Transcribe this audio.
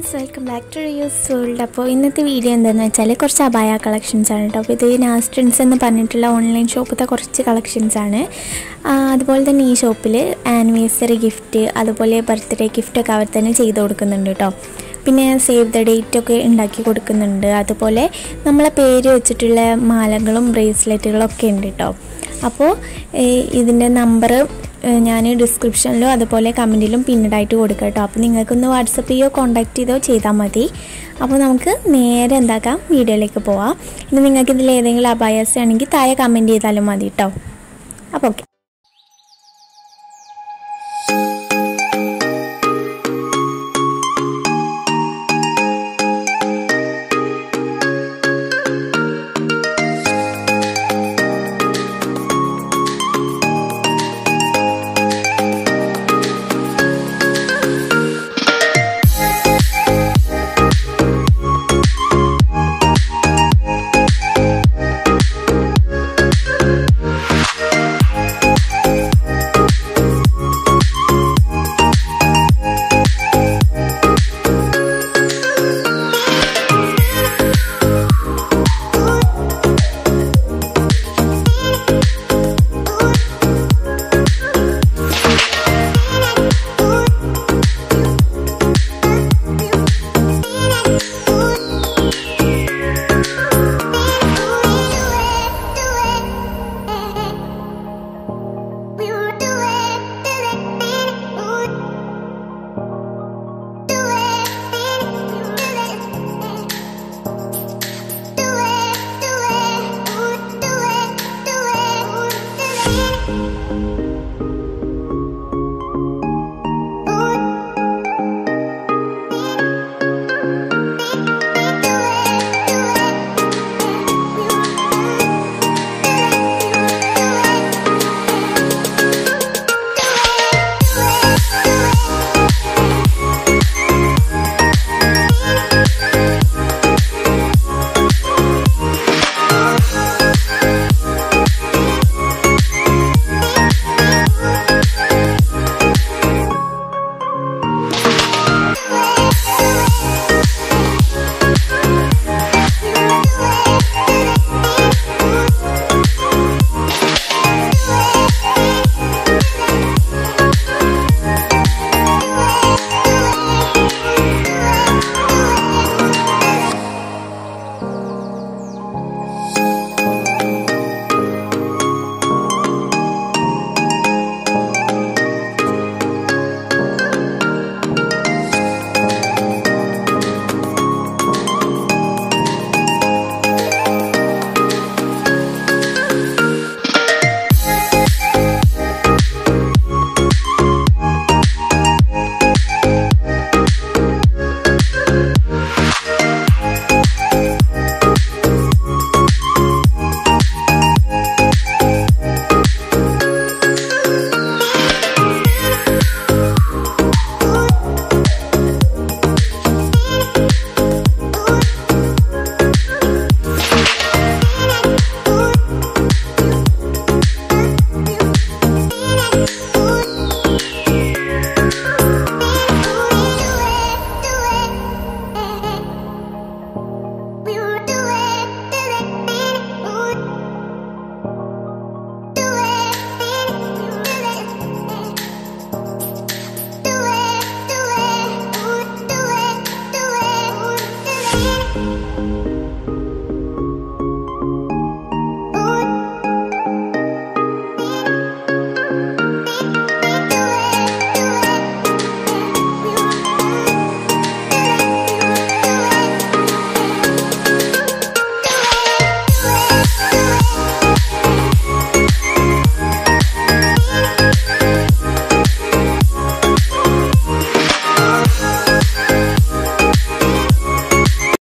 friends welcome back to use world അപ്പോൾ ഇന്നത്തെ video എന്താണെന്ന് വെച്ചാൽ കുറച്ച് അബായ കളക്ഷൻസ് ആണ് കേട്ടോ അപ്പോൾ ഇത് നാസ്ട്രിൻസ് എന്ന് പറഞ്ഞിട്ടുള്ള ഓൺലൈൻ ഷോപ്പിലത്തെ കുറച്ച് കളക്ഷൻസ് ആണ് ആ, അതുപോലെ തന്നെ ഈ ഷോപ്പിൽ ആനിവേഴ്സറി ഗിഫ്റ്റ് അതുപോലെ ബർത്ത്ഡേ ഗിഫ്റ്റ് ഒക്കെ അവർ തന്നെ ചെയ്ത് കൊടുക്കുന്നുണ്ട് കേട്ടോ പിന്നെ സേവ് ദ ഡേറ്റ് ഒക്കെ ഉണ്ടാക്കി കൊടുക്കുന്നുണ്ട് അതുപോലെ നമ്മളെ പേര് വെച്ചിട്ടുള്ള മാലകളും ബ്രേസ്ലെറ്റുകളും ഒക്കെ ഉണ്ട് കേട്ടോ അപ്പോൾ ഇതിൻ്റെ നമ്പർ ഞാൻ ഡിസ്ക്രിപ്ഷനിലും അതുപോലെ കമൻറ്റിലും പിന്നീടായിട്ട് കൊടുക്കാം കേട്ടോ അപ്പോൾ നിങ്ങൾക്കൊന്ന് വാട്സപ്പ് ചെയ്യോ കോൺടാക്ട് ചെയ്തോ ചെയ്താൽ മതി അപ്പോൾ നമുക്ക് നേരെ എന്താക്കാം വീഡിയോയിലേക്ക് പോവാം ഇനി നിങ്ങൾക്ക് ഇതിൽ ഏതെങ്കിലും അബായസ് ആണെങ്കിൽ താഴെ കമൻറ്റ് ചെയ്താലും മതി കേട്ടോ അപ്പോൾ ഓക്കെ